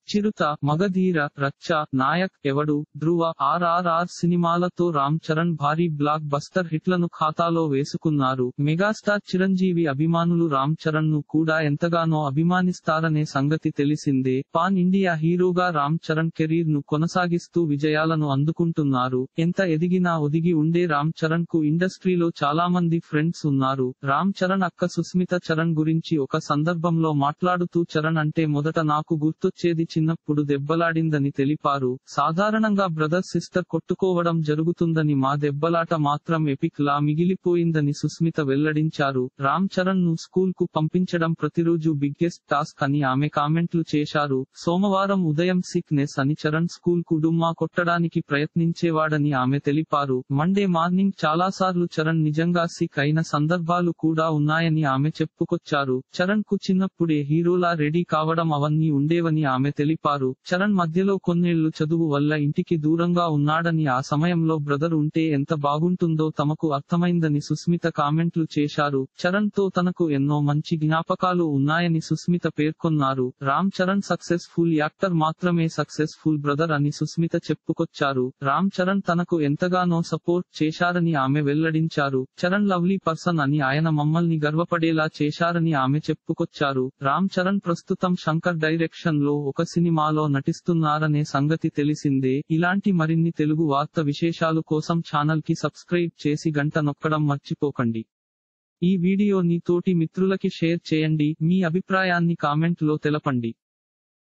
చిరుత మగధీర రచ్చ నాయక్ ఎవడు ధ్రువ ఆర్ఆర్ఆర్ సినిమాలతో రామ్ చరణ్ భారీ బ్లాక్ బస్టర్ హిట్లను ఖాతాలో వేసుకున్నారు మెగాస్టార్ చిరంజీవి అభిమానులు రామ్ చరణ్ ను కూడా ఎంతగానో అభిమానిస్తారనే సంగతి తెలిసిందే పాన్ ఇండియా హీరోగా రామ్ చరణ్ కెరీర్ ను కొనసాగిస్తూ విజయాలను అందుకుంటున్నారు ఎంత ఎదిగినా ఒదిగి ఉండే రామ్ చరణ్ కు ఇండస్ట్రీలో చాలా మంది ఫ్రెండ్స్ ఉన్నారు రామ్ చరణ్ అక్క సుస్మిత చరణ్ గురించి ఒక సందర్భంలో మాట్లాడుతూ చరణ్ అంటే మొదట నాకు గుర్తొచ్చేది చిన్నప్పుడు దెబ్బలాడిందని తెలిపారు సాధారణంగా బ్రదర్ సిస్టర్ కొట్టుకోవడం జరుగుతుందని మా దెబ్బలాట మాత్రం ఎపిక్ లా మిగిలిపోయిందని సుస్మిత వెల్లడించారు రామ్ చరణ్ ను స్కూల్ కు పంపించడం ప్రతిరోజు బిగ్గెస్ట్ టాస్క్ అని ఆమె కామెంట్లు చేశారు సోమవారం ఉదయం సిక్నెస్ అని చరణ్ స్కూల్ కు డుమ్మా కొట్టడానికి ప్రయత్నించేవాడని ఆమె తెలిపారు మండే మార్నింగ్ చాలాసార్లు చరణ్ నిజంగా సిక్ అయిన సందర్భాలు కూడా ఉన్నాయని ఆమె చెప్పుకొచ్చారు చరణ్ కు చిన్నప్పుడే హీరోలా రెడీ కావడం అవన్నీ ఉండేవని ఆమె తెలిపారు చరణ్ మధ్యలో కొన్నేళ్లు చదువు వల్ల ఇంటికి దూరంగా ఉన్నాడని ఆ సమయంలో బ్రదర్ ఉంటే ఎంత బాగుంటుందో తమకు అర్థమైందని సుస్మిత కామెంట్లు చేశారు చరణ్ తో తనకు ఎన్నో మంచి జ్ఞాపకాలు ఉన్నాయని సుస్మిత పేర్కొన్నారు రామ్ చరణ్ సక్సెస్ఫుల్ యాక్టర్ మాత్రమే సక్సెస్ఫుల్ బ్రదర్ అని సుస్మిత చెప్పుకొచ్చారు రామ్ చరణ్ తనకు ఎంతగానో సపోర్ట్ చేశారని ఆమె వెల్లడించారు చరణ్ లవ్లీ పర్సన్ అని ఆయన మమ్మల్ని గర్వపడేలా చేశారని ఆమె చెప్పుకొచ్చారు రామ్ చరణ్ ప్రస్తుతం శంకర్ డైరెక్షన్ లో ఒక సినిమాలో నటిస్తున్నారనే సంగతి తెలిసిందే ఇలాంటి మరిన్ని తెలుగు వార్త విశేషాలు కోసం ఛానల్ కి సబ్స్క్రైబ్ చేసి గంట నొక్కడం మర్చిపోకండి ఈ వీడియోని తోటి మిత్రులకి షేర్ చేయండి మీ అభిప్రాయాన్ని కామెంట్ లో తెలపండి